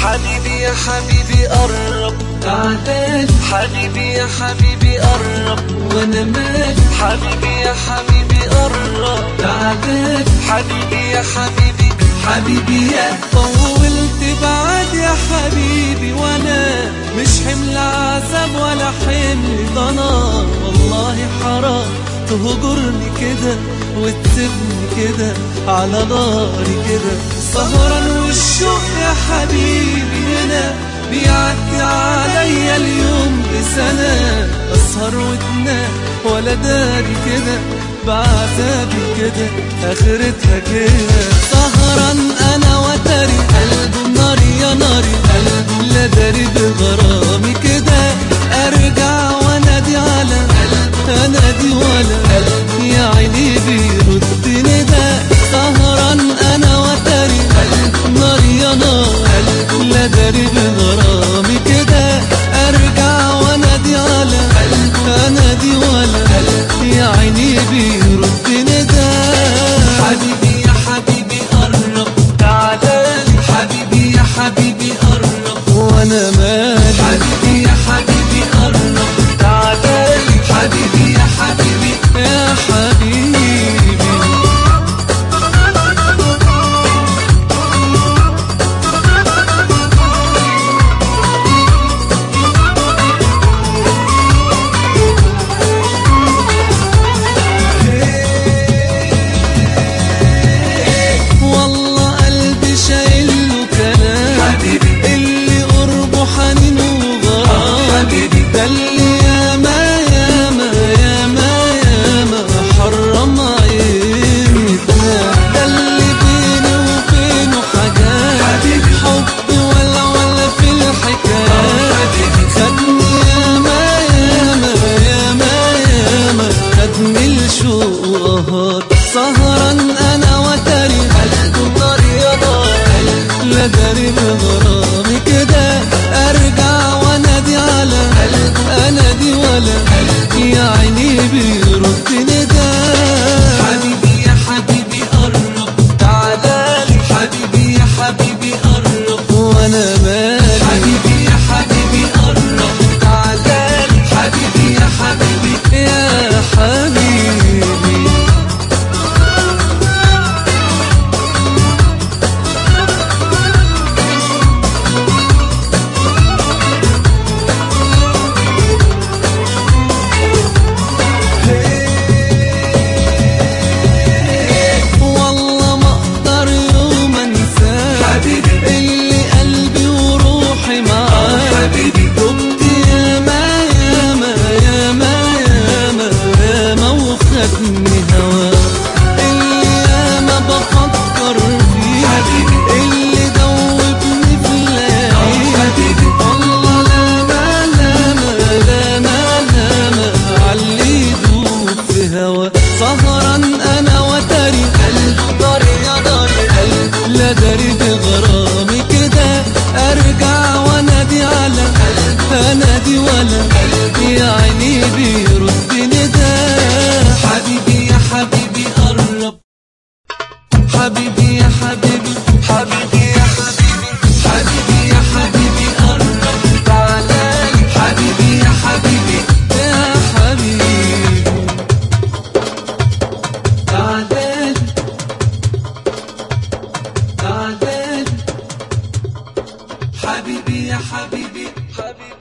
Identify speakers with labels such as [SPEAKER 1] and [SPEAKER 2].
[SPEAKER 1] حبيبي يا حبيبي قرب
[SPEAKER 2] تعال
[SPEAKER 1] حبيبي يا حبيبي قرب
[SPEAKER 2] وانا مالي
[SPEAKER 1] حبيبي يا حبيبي قرب
[SPEAKER 2] تعال
[SPEAKER 1] حبيبي يا حبيبي
[SPEAKER 2] حبيبي يا طولت بعد يا حبيبي وانا مش حمل عذاب ولا حمل ضنا والله حرام تهجرني كده وتسيبني كده على ناري كده سهران والشوق يا حبيبي هنا بيعدي عليا اليوم بسنة أسهر وتنام ولا داري كده بعذابي كده آخرتها كده سهران أنا وتري قلبه ناري يا ناري قلبه لا داري بغرامي كده أرجع وأنادي على أنادي ولا يا عيني بيرد ندى سهران أنا وتري قلبه ناري يا نار لا داري بغرامي كده أرجع وأنادي على أنادي ولا يا عيني بيرد ندى حبيبي يا حبيبي قرب تعالى حبيبي يا حبيبي قرب وانا مالي حبيبي يا حبيبي قرب تعالى حبيبي يا حبيبي يا حبيبي والله قلبي شايل له كلام
[SPEAKER 1] حبيبي.
[SPEAKER 2] اللي قربه حنين وغرام
[SPEAKER 1] حبيبي.
[SPEAKER 2] ده اللي ياما ياما ياما ياما حرم عينتنا ده اللي بيني وبينه حاجات
[SPEAKER 1] حبيبي.
[SPEAKER 2] حب ولا ولا في الحكاية
[SPEAKER 1] حبيبي.
[SPEAKER 2] خدني ياما ياما ياما ياما خدني الشوق وقهر سهران انا وتري قلبه نار يا نار لا داري بغرامي كده ارجع وانادي على انادي ولا يا عيني بيرد ندى حبيبي يا حبيبي قرب تعالى حبيبي يا حبيبي قرب وانا مالي حبيبي يا حبيبي قرب تعالى حبيبي يا حبيبي يا حبيبي والله ما اقدر يوم انساه
[SPEAKER 1] حبيبي.
[SPEAKER 2] اللي قلبي وروحي معاه
[SPEAKER 1] حبيبي.
[SPEAKER 2] دمت ياما ياما ياما ياما ياما وخدني هواه اللي ياما بفكر فيه
[SPEAKER 1] حبيبي.
[SPEAKER 2] اللي دوبني في الليالي
[SPEAKER 1] حبيبي.
[SPEAKER 2] والله لا ما لا ما لا ما لا ما علي يدوب في هوا سهران انا وتري قلبه نار يا نار قلبه لا داري بغرامي كده ارجع وانادي على انادي ولا يا عيني بيرد ندى حبيبي يا حبيبي قرب حبيبي يا حبيبي
[SPEAKER 1] حبيبي يا حبيبي
[SPEAKER 2] حبيبي يا حبيبي قرب تعالى
[SPEAKER 1] حبيبي يا حبيبي
[SPEAKER 2] يا حبيبي تعال تعال
[SPEAKER 1] حبيبي يا حبيبي حبيبي